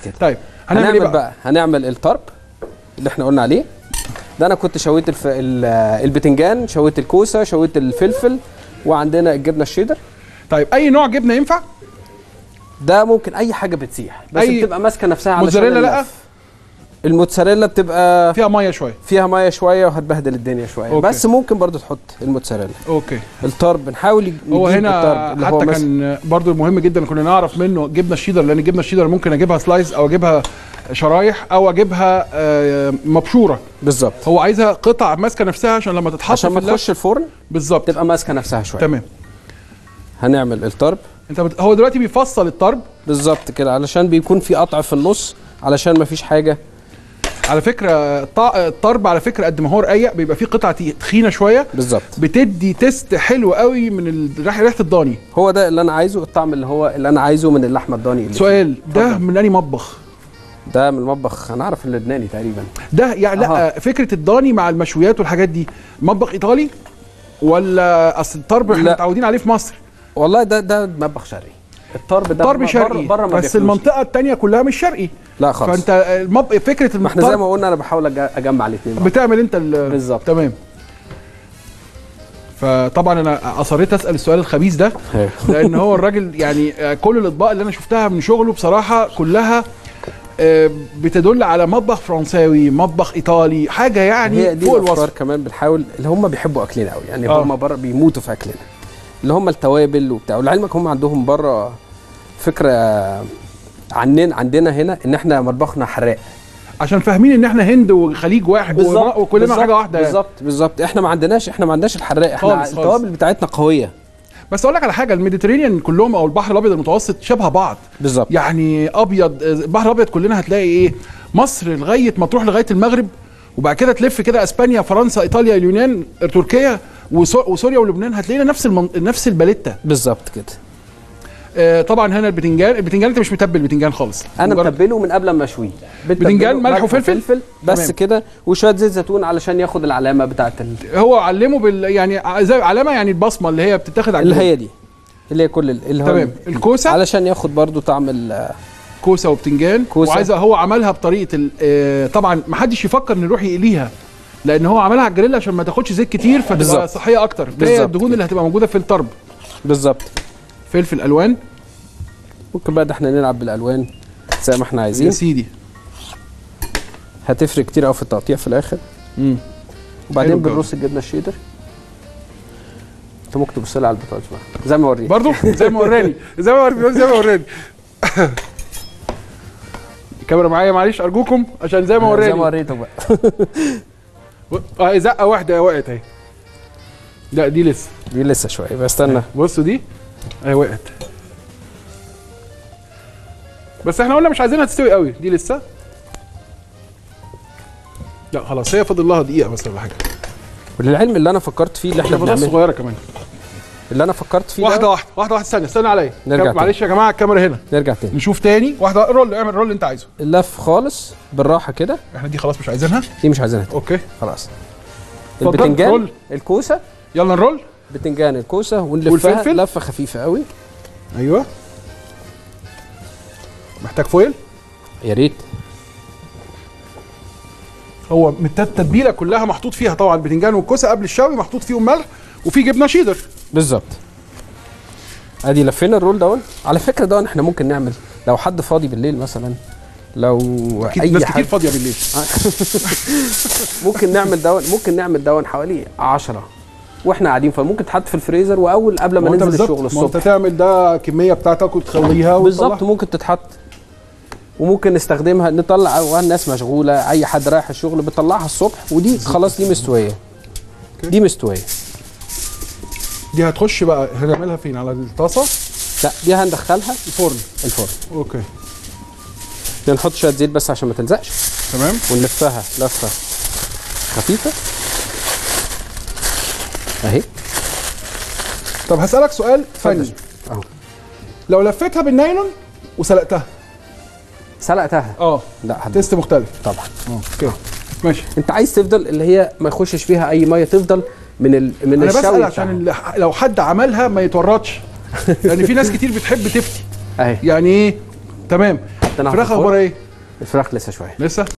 كده طيب هنعمل هنعمل ايه بقى. بقى هنعمل الطرب اللي احنا قلنا عليه ده انا كنت شويت الف... ال- البتنجان شويت الكوسه شويت الفلفل وعندنا الجبنه الشيدر طيب اي نوع جبنه ينفع ده ممكن اي حاجه بتسيح بس أي- بتبقى ماسكه نفسها علشان موتزاريلا لأ؟ اللف. الموتزاريلا بتبقى فيها ميه شويه فيها ميه شويه وهتبهدل الدنيا شويه أوكي. بس ممكن برضو تحط الموتزاريلا اوكي الطرب بنحاول نجيب هو الطرب هنا اللي هو حتى مثلا كان برضو مهم جدا كنا نعرف منه جبنه الشيدر لان الجبنه الشيدر ممكن اجيبها سلايس او اجيبها شرايح او اجيبها آه، مبشوره بالظبط هو عايزها قطع ماسكه نفسها عشان لما تتحط عشان ما في اللف- تخش الفرن بالظبط تبقى ماسكه نفسها شويه تمام هنعمل الطرب انت بت... هو دلوقتي بيفصل الطرب بالظبط كده علشان بيكون في قطع في النص علشان ما فيش حاجه على فكره الط- الطرب على فكره قد ما هو رقيق بيبقى فيه قطع تي- تخينه شويه بالظبط بتدي تيست حلو قوي من ال- ريحه ريحه الضاني هو ده اللي انا عايزه الطعم اللي هو اللي انا عايزه من اللحمه الضاني اللي سؤال ده اتفضل. من انهي مطبخ فيه. ده من المطبخ انا اعرف اللبناني تقريبا ده يعني لا فكره الضاني مع المشويات والحاجات دي مطبخ ايطالي ولا اصل الطرب احنا لا. متعودين عليه في مصر والله ده ده مطبخ شرقي الطرب ده طرب بره- شرقي بره ما بس بياكلوش. المنطقه التانية كلها مش شرقي لا خالص فانت المب... فكره ما احنا زي الطرب ما قلنا انا بحاول أج- اجمع الاثنين بتعمل انت ال... بالظبط. تمام فطبعا انا اصريت اسال السؤال الخبيث ده لان هو الراجل يعني آه، كل الاطباق اللي انا شفتها من شغله بصراحه كلها آه، بتدل على مطبخ فرنساوي مطبخ ايطالي حاجه هي يعني دي فوق الافكار الوصف كمان بنحاول اللي هم بيحبوا اكلنا قوي يعني آه. هم بره بيموتوا في اكلنا اللي هم التوابل وبتاع ولعلمك هم عندهم بره فكره عننا عندنا هنا ان احنا مطبخنا حراق عشان فاهمين ان احنا هند وخليج واحد وما- وكلنا بالظبط، حاجه واحده يعني. بالظبط بالظبط احنا ما عندناش احنا ما عندناش الحراق احنا خالص، خالص. التوابل بتاعتنا قويه بس اقول لك على حاجه الميديترينيان كلهم او البحر الابيض المتوسط شبه بعض بالظبط يعني ابيض البحر الابيض كلنا هتلاقي ايه مصر لغايه ما تروح لغايه المغرب وبعد كده تلف كده اسبانيا فرنسا ايطاليا اليونان تركيا وسو- وسوريا ولبنان هتلاقينا نفس المن... نفس الباليتا بالظبط كده آه طبعا هنا البتنجان البتنجان انت مش متبل بتنجان خالص انا مجرد- متبله من قبل ما اشويه بتبله بدنجان، ملح وفلفل؟ فلفل بس تمام. كده وشويه زيت زيتون علشان ياخد العلامه بتاعت ال... هو علمه بال يعني ع- زي علامه يعني البصمه اللي هي بتتاخد على اللي الجبن. هي دي اللي هي كل ال- اللي هو تمام الكوسه علشان ياخد برضو طعم ال- كوسه وبتنجان كوسة. وعايز هو عملها بطريقه ال- آه، طبعا ما حدش يفكر انه يروح يقليها لان هو عملها على الجريل عشان ما تاخدش زيت كتير فتبقى بالظبط. صحيه اكتر فهي بالظبط الدهون كده. اللي هتبقى موجوده في الطرب بالظبط فلفل الوان ممكن بقى ده احنا نلعب بالالوان زي ما احنا يا عايزين سيدي هتفرق كتير قوي في التقطيع في الاخر مم. وبعدين حلو الجو. بنرص الجبنه الشيدر انت ممكن تبص لي على البطاطس بقى زي ما اوريك برضو زي ما وراني زي ما وراني زي ما وراني الكاميرا معايا معلش ارجوكم عشان زي ما زي ما وراني وريتك بقى اه زقه واحده وقعت اهي لا دي لسه دي لسه شويه بستنى بصوا دي اهي وقعت بس احنا قلنا مش عايزينها تستوي قوي دي لسه لا خلاص هي فاضل لها دقيقه بس ولا حاجه وللعلم اللي انا فكرت فيه اللي احنا بطاطس بنعمله صغيره كمان اللي انا فكرت فيه واحده ده واحده واحده واحده استنى استنى عليا نرجع كام- تاني. معلش يا جماعه الكاميرا هنا نرجع تاني نشوف تاني واحده رول اعمل رول اللي انت عايزه اللف خالص بالراحه كده احنا دي خلاص مش عايزينها دي مش عايزينها تاني. اوكي خلاص اتفضل، البتنجان رول. الكوسه يلا نرول بتنجان الكوسه ونلفها والفلفل؟ لفه خفيفه قوي ايوه محتاج فويل يا ريت هو من التت- التتبيله كلها محطوط فيها طبعا البتنجان والكوسه قبل الشوي محطوط فيهم ملح وفي جبنه شيدر بالظبط ادي لفينا الرول دون على فكره دون احنا ممكن نعمل لو حد فاضي بالليل مثلا لو اكيد اي ناس كتير حد فاضيه بالليل ممكن نعمل دون ممكن نعمل دون حوالي 10 واحنا قاعدين فممكن تحط في الفريزر واول قبل ما ما انت ننزل بالظبط الشغل ما انت الصبح تعمل ده كميه بتاعتك وتخليها بالظبط وتطلعها. ممكن تتحط وممكن نستخدمها نطلع الناس مشغوله اي حد رايح الشغل بتطلعها الصبح ودي خلاص دي مستويه دي مستويه دي هتخش بقى هنعملها فين على الطاسه لا دي هندخلها الفرن الفرن اوكي نحط شويه زيت بس عشان ما تلزقش تمام ونلفها لفه خفيفه اهي طب هسالك سؤال فني اتفضل. اهو لو لفيتها بالنايلون وسلقتها سلقتها اه لا حد تيست مختلف طبعا اوكي ماشي انت عايز تفضل اللي هي ما يخشش فيها اي ميه تفضل من ال... من انا الشوي بسال عشان بتاعها. ال- لو حد عملها ما يتورطش لان في ناس كتير بتحب تفتي اهي يعني ايه تمام حطيناها في فراخ الفرن. اخبارها ايه الفراخ لسه شويه لسه